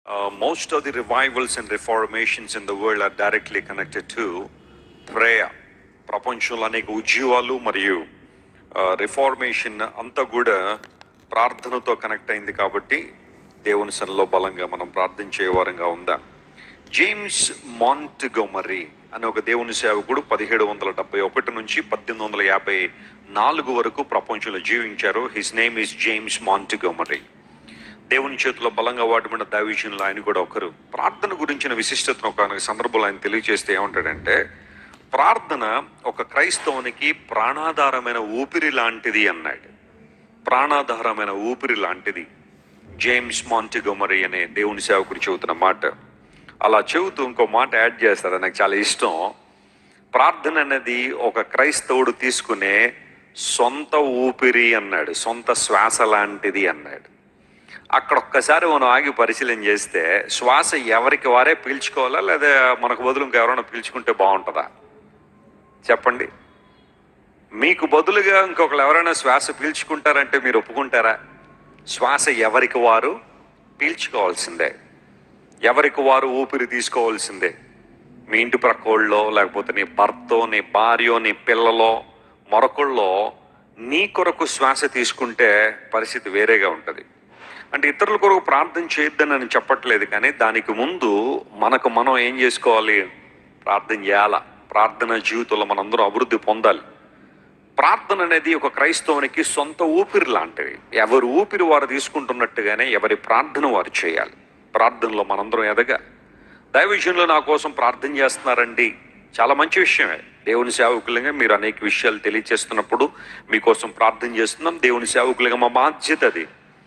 Uh, most of the revivals and reformations in the world are directly connected to prayer. ప్రపంచంలో అనేక ఉద్యమాలు మరియు reformation అంతా కూడా ప్రార్థనతో కనెక్ట్ అయింది కాబట్టి దేవుని సన్నిలో బలంగా మనం ప్రార్థించే వారంగా ఉందాం జేమ్స్ మాంట్గోమరీ అనే ఒక దేవుని సేవకుడు పదిహేడు వందల డెబ్బై ఒకటి నుంచి పద్దెనిమిది వందల యాభై నాలుగు వరకు ప్రపంచంలో జీవించారు his name is James Montgomery దేవుని చేతిలో బలంగా వాడబడిన దావిషయంలో ఆయన కూడా ఒకరు ప్రార్థన గురించిన విశిష్టతను ఒక సందర్భంలో ఆయన తెలియజేస్తే ఏమంటాడంటే ప్రార్థన ఒక క్రైస్తవునికి ప్రాణాధారమైన ఊపిరి లాంటిది అన్నాడు ప్రాణాధారమైన ఊపిరి లాంటిది జేమ్స్ మాంటిగోమరీ అనే దేవుని సేవకుడు చెబుతున్న మాట అలా చెబుతూ ఇంకో మాట యాడ్ చేస్తారు నాకు చాలా ఇష్టం ప్రార్థన అనేది ఒక క్రైస్తవుడు తీసుకునే సొంత ఊపిరి అన్నాడు సొంత శ్వాస లాంటిది అన్నాడు అక్కడ ఒక్కసారి మనం ఆగి పరిశీలన చేస్తే శ్వాస ఎవరికి వారే పీల్చుకోవాలా లేదా మనకు బదులు ఇంకెవరైనా పీల్చుకుంటే బాగుంటుందా చెప్పండి మీకు బదులుగా ఇంకొకరు ఎవరైనా శ్వాస పీల్చుకుంటారంటే మీరు ఒప్పుకుంటారా శ్వాస ఎవరికి వారు పీల్చుకోవాల్సిందే ఎవరికి వారు ఊపిరి తీసుకోవాల్సిందే మీ ఇంటి ప్రక్కోళ్ళలో లేకపోతే నీ భర్తో నీ భార్యో నీ పిల్లలో మరొకళ్ళో నీ కొరకు శ్వాస తీసుకుంటే పరిస్థితి వేరేగా ఉంటుంది అంటే ఇతరుల కొరకు ప్రార్థన చేయొద్దని నేను చెప్పట్లేదు కానీ దానికి ముందు మనకు మనం ఏం చేసుకోవాలి ప్రార్థన చేయాలా ప్రార్థన జీవితంలో మనందరం అభివృద్ధి పొందాలి ప్రార్థన అనేది ఒక క్రైస్తవునికి సొంత ఊపిరి లాంటివి ఎవరి ఊపిరి వారు తీసుకుంటున్నట్టుగానే ఎవరి ప్రార్థన వారు చేయాలి ప్రార్థనలో మనందరం ఎదగా దైవవిషయంలో నా కోసం ప్రార్థన చేస్తున్నారండి చాలా మంచి విషయమే దేవుని సేవకులుగా మీరు అనేక విషయాలు తెలియచేస్తున్నప్పుడు మీకోసం ప్రార్థన చేస్తున్నాం దేవుని సేవకులుగా మా బాధ్యత అది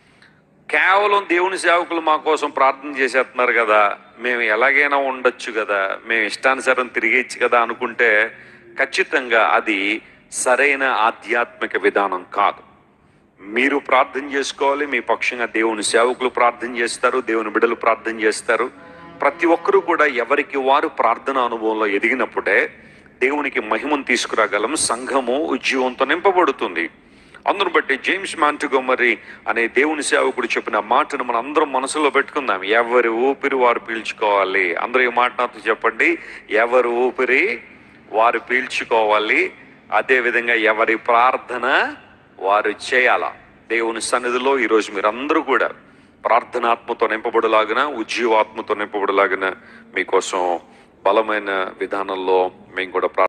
కేవలం దేవుని సేవకులు మా కోసం ప్రార్థన చేసేస్తున్నారు కదా మేము ఎలాగైనా ఉండొచ్చు కదా మేము ఇష్టానుసారం తిరిగేచ్చు కదా అనుకుంటే ఖచ్చితంగా అది సరైన ఆధ్యాత్మిక విధానం కాదు మీరు ప్రార్థన చేసుకోవాలి మీ పక్షంగా దేవుని సేవకులు ప్రార్థన చేస్తారు దేవుని బిడ్డలు ప్రార్థన చేస్తారు ప్రతి ఒక్కరూ కూడా ఎవరికి వారు ప్రార్థన అనుభవంలో ఎదిగినప్పుడే దేవునికి మహిమను తీసుకురాగలం సంఘము ఉద్యోగంతో నింపబడుతుంది అందును బట్టి జేమ్స్ మాంటుగోమరి అనే దేవుని సేవకుడు చెప్పిన మాటను మనం అందరం మనసులో పెట్టుకుందాం ఎవరి ఊపిరి వారు పీల్చుకోవాలి అందరూ ఈ మాట నాతో చెప్పండి ఎవరి ఊపిరి వారు పీల్చుకోవాలి అదేవిధంగా ఎవరి ప్రార్థన వారు చేయాల దేవుని సన్నిధిలో ఈరోజు మీరందరూ కూడా ప్రార్థనాత్మతో నింపబడలాగిన ఉజ్జీవాత్మతో నింపబడలాగిన మీకోసం బలమైన విధానంలో మేము కూడా ప్రార్థన